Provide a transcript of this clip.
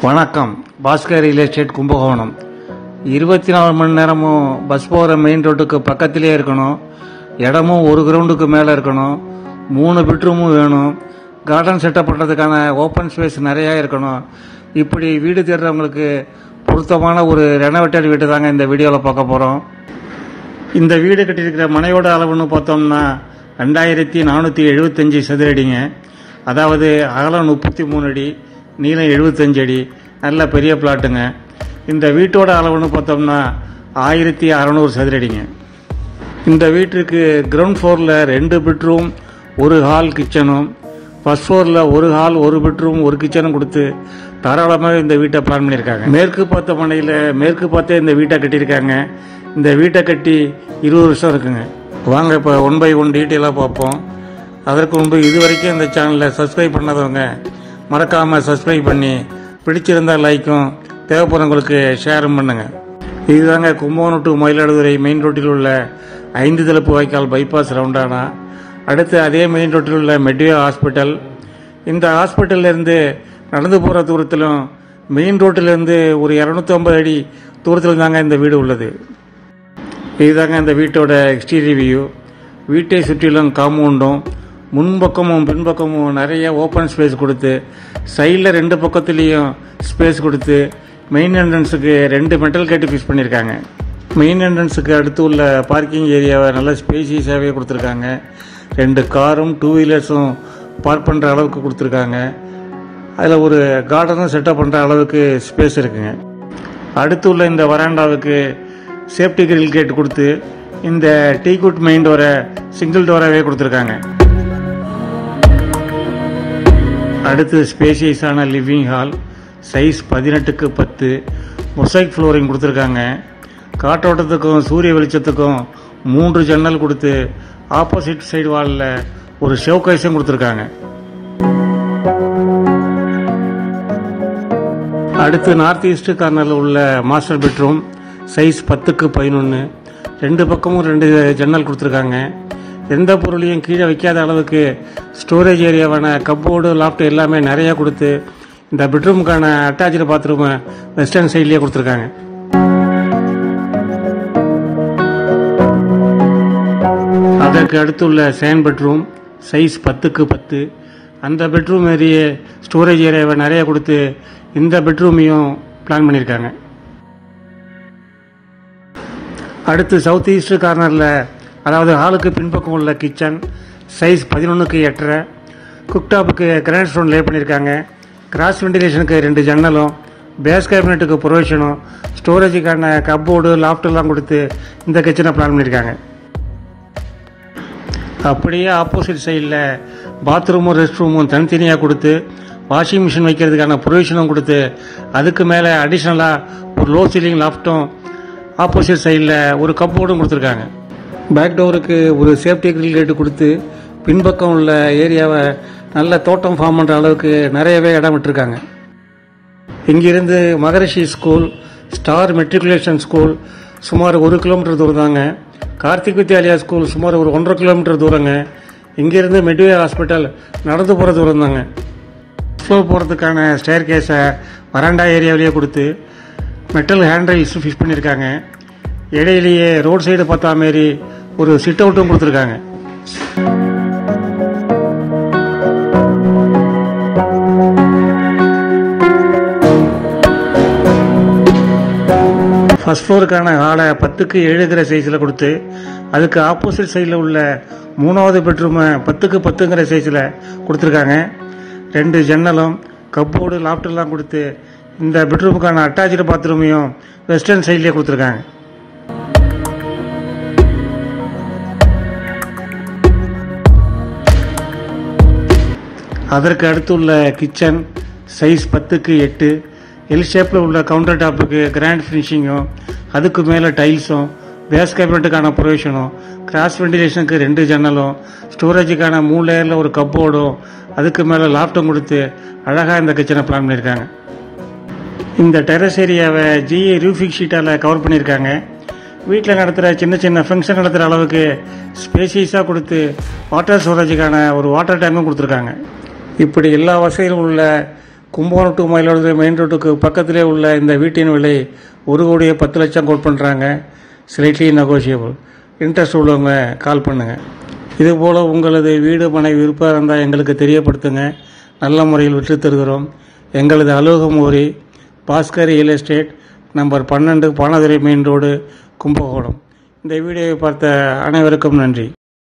வணக்கம் Bhaskar real estate Kumbakonam இருபத்தி நாலு மணி நேரமும் பஸ் போகிற மெயின் ரோட்டுக்கு பக்கத்திலே இருக்கணும் இடமும் ஒரு கிரவுண்டுக்கு மேலே இருக்கணும் மூணு பெட்ரூமும் வேணும் கார்டன் செட்டப் பண்ணுறதுக்கான ஓப்பன் ஸ்பேஸ் நிறையா இருக்கணும் இப்படி வீடு தேடுறவங்களுக்கு பொருத்தமான ஒரு ரெனோவேட்டட் வீடு தாங்க இந்த வீடியோவில் பார்க்க போகிறோம் இந்த வீடு கட்டியிருக்கிற மனையோட அளவுன்னு பார்த்தோம்னா ரெண்டாயிரத்தி நானூற்றி எழுபத்தஞ்சி சதுரடிங்க அதாவது அகலம் முப்பத்தி மூணு அடி நீளம் எழுபத்தஞ்சு அடி நல்ல பெரிய பிளாட்டுங்க இந்த வீட்டோட அளவுன்னு பார்த்தோம்னா ஆயிரத்தி அறநூறு சதுரடிங்க இந்த வீட்டிற்கு கிரவுண்ட் ஃப்ளோரில் ரெண்டு பெட்ரூம் ஒரு ஹால் கிச்சனும் ஃபர்ஸ்ட் ஃப்ளோரில் ஒரு ஹால் ஒரு பெட்ரூம் ஒரு கிச்சனும் கொடுத்து தாராளமாக இந்த வீட்டை பிளான் பண்ணியிருக்காங்க மேற்கு பார்த்த மனையில் மேற்கு பார்த்தே இந்த வீட்டை கட்டியிருக்காங்க இந்த வீட்டை கட்டி இருபது வருஷம் இருக்குங்க வாங்க இப்போ ஒன் பை ஒன் டீட்டெயிலாக பார்ப்போம் அதற்கு முன்பு இது வரைக்கும் இந்த சேனலை சப்ஸ்கிரைப் பண்ணாதவங்க மறக்காமல் சப்ஸ்கிரைப் பண்ணி பிடிச்சிருந்தா லைக்கும் தேவைப்படுறவங்களுக்கு ஷேரும் பண்ணுங்கள் இதுதாங்க கும்பகோணம் டு மயிலாடுதுறை மெயின் ரோட்டில் உள்ள ஐந்து தளப்பு வாய்க்கால் பைபாஸ் ரவுண்டானா அடுத்து அதே மெயின் ரோட்டில் உள்ள மெட்ரியோ ஹாஸ்பிட்டல் இந்த ஹாஸ்பிட்டல்லேருந்து நடந்து போகிற தூரத்திலும் மெயின் ரோட்டிலேருந்து ஒரு இரநூத்தம்பது அடி தூரத்தில் தாங்க இந்த வீடு உள்ளது இதுதாங்க இந்த வீட்டோட எக்ஸ்டீரியர் வியூ வீட்டை சுற்றிலும் காம்பவுண்டும் முன்பக்கமும் பின்பக்கமும் நிறைய ஓப்பன் ஸ்பேஸ் கொடுத்து சைடில் ரெண்டு பக்கத்துலேயும் ஸ்பேஸ் கொடுத்து மெயின் என்ட்ரன்ஸுக்கு ரெண்டு மெட்டல் கேட்டு ஃபிக்ஸ் பண்ணியிருக்காங்க மெயின் என்ட்ரன்ஸுக்கு அடுத்து உள்ள பார்க்கிங் ஏரியாவை நல்ல ஸ்பேசியஸாகவே கொடுத்துருக்காங்க ரெண்டு காரும் டூ வீலர்ஸும் பார்க் பண்ணுற அளவுக்கு கொடுத்துருக்காங்க அதில் ஒரு கார்டனும் செட்டப் பண்ணுற அளவுக்கு ஸ்பேஸ் இருக்குங்க அடுத்து உள்ள இந்த வராண்டாவுக்கு சேஃப்டி கிரில் கேட் கொடுத்து இந்த டீகுட் மெயின் டோரை சிங்கிள் டோராகவே கொடுத்துருக்காங்க அடுத்து ஸ்பேசியஸான லிவிங் ஹால் சைஸ் பதினெட்டுக்கு பத்து மொசைக் ஃப்ளோரிங் கொடுத்துருக்காங்க காற்றோட்டத்துக்கும் சூரிய வெளிச்சத்துக்கும் மூன்று ஜன்னல் கொடுத்து ஆப்போசிட் சைடு வாலில் ஒரு ஷோகேஸும் கொடுத்துருக்காங்க அடுத்து நார்த் ஈஸ்ட் கார்னரில் உள்ள மாஸ்டர் பெட்ரூம் சைஸ் பத்துக்கு பதினொன்று ரெண்டு பக்கமும் ரெண்டு ஜன்னல் கொடுத்துருக்காங்க எந்த பொருளையும் கீழே வைக்காத அளவுக்கு ஸ்டோரேஜ் ஏரியாவான கப்போர்டு லாஃப்ட் எல்லாமே நிறையா கொடுத்து இந்த பெட்ரூமுக்கான அட்டாச்சு பாத்ரூமை வெஸ்டர்ன் சைட்லேயே கொடுத்துருக்காங்க அதற்கு அடுத்துள்ள சேன் பெட்ரூம் சைஸ் பத்துக்கு பத்து அந்த பெட்ரூம் ஏரிய ஸ்டோரேஜ் ஏரியாவை நிறைய கொடுத்து இந்த பெட்ரூமையும் பிளான் பண்ணியிருக்காங்க அடுத்து சவுத் ஈஸ்ட் கார்னரில் அதாவது ஹாலுக்கு பின்பக்கம் உள்ள கிச்சன் சைஸ் பதினொன்றுக்கு எட்டரை குக்டாப்புக்கு கிரானைட் ஸ்டோன் லே பண்ணியிருக்காங்க கிராஸ் வெண்டிலேஷனுக்கு ரெண்டு ஜன்னலும் பேஸ் கேபினெட்டுக்கு ப்ரொவிஷனும் ஸ்டோரேஜுக்கான கப்போர்டு லாஃப்டெல்லாம் கொடுத்து இந்த கிச்சனை பிளான் பண்ணியிருக்காங்க அப்படியே ஆப்போசிட் சைடில் பாத்ரூமும் ரெஸ்ட் ரூமும் தனித்தனியாக கொடுத்து வாஷிங் மிஷின் வைக்கிறதுக்கான ப்ரொவிஷனும் கொடுத்து அதுக்கு மேலே அடிஷ்னலாக ஒரு லோ சீலிங் லாஃப்ட்டும் ஆப்போசிட் சைடில் ஒரு கப்போர்டும் கொடுத்துருக்காங்க பேக் டோருக்கு ஒரு சேஃப்டி கிரில் கேட்டு கொடுத்து பின்பக்கம் உள்ள ஏரியாவை நல்ல தோட்டம் ஃபார்ம் பண்ணுற அளவுக்கு நிறையவே இடம் விட்டுருக்காங்க இங்கிருந்து Maharishi school star matriculation school சுமார் ஒரு கிலோமீட்டர் தூரம் தாங்க கார்த்திக் வித்யாலயா ஸ்கூல் சுமார் ஒரு ஒன்றரை கிலோமீட்டர் தூரங்க இங்கேருந்து மெட்வே ஹாஸ்பிட்டல் நடந்து போகிற தூரம் தாங்க ஃப்ளோர் போகிறதுக்கான ஸ்டேர் கேஸை வராண்டா ஏரியாவிலேயே கொடுத்து மெட்டல் ஹேண்ட்ரைல்ஸ் ஃபிக்ஸ் பண்ணியிருக்காங்க இடையிலேயே ரோட் சைடு பார்த்தா மாரி ஒரு சிட் அவுட்டும் கொடுத்துருக்காங்க ஃபர்ஸ்ட் ஃப்ளோருக்கான ஹாலை பத்துக்கு ஏழுங்கிற சைஸில் கொடுத்து அதுக்கு ஆப்போசிட் சைடில் உள்ள மூணாவது பெட்ரூமை பத்துக்கு பத்துங்கிற சைஸில் கொடுத்துருக்காங்க ரெண்டு ஜன்னலும் கப்போர்டு லாப்டெல்லாம் கொடுத்து இந்த பெட்ரூமுக்கான அட்டாச்சு பாத்ரூமையும் வெஸ்டர்ன் சைட்லேயே கொடுத்துருக்காங்க அதற்கு அடுத்துள்ள கிச்சன் சைஸ் பத்துக்கு எட்டு எல் ஷேப்பில் உள்ள கவுண்டர் டாப்புக்கு கிராண்ட் ஃபினிஷிங்கும் அதுக்கு மேலே டைல்ஸும் பேஸ் கேபினட்டுக்கான ப்ரொவிஷனும் கிராஸ் வெண்டிலேஷனுக்கு ரெண்டு ஜன்னலும் ஸ்டோரேஜுக்கான மூணு லேயரில் ஒரு கப்போர்டும் அதுக்கு மேலே லாப்டும் கொடுத்து அழகாக இந்த கிச்சனை பிளான் பண்ணியிருக்காங்க இந்த டெரஸ் ஏரியாவை ஜிஏ ரூஃபிக் ஷீட்டால் கவர் பண்ணியிருக்காங்க வீட்டில் நடத்துகிற சின்ன சின்ன ஃபங்க்ஷன் நடத்துகிற அளவுக்கு ஸ்பேசியஸாக கொடுத்து வாட்டர் ஸ்டோரேஜுக்கான ஒரு வாட்டர் டேங்கும் கொடுத்துருக்காங்க இப்படி எல்லா வசதிகளும் உள்ள கும்பகோணம் டு மயிலாடுதுறை மெயின் ரோட்டுக்கு பக்கத்திலே உள்ள இந்த வீட்டின் விலை ஒரு கோடியே பத்து லட்சம் கோட் பண்ணுறாங்க ஸ்லைட்லி நெகோஷியபிள் இன்ட்ரெஸ்ட் உள்ளவங்க கால் பண்ணுங்கள் இதுபோல் உங்களது வீடு மனை விருப்பம் இருந்தால் எங்களுக்கு தெரியப்படுத்துங்க நல்ல முறையில் விற்று தருகிறோம் எங்களது அலுவலக முகவரி பாஸ்கர் ரியல் எஸ்டேட் நம்பர் பன்னெண்டு பானதுரை மெயின் ரோடு கும்பகோணம் இந்த வீடியோவை பார்த்த அனைவருக்கும் நன்றி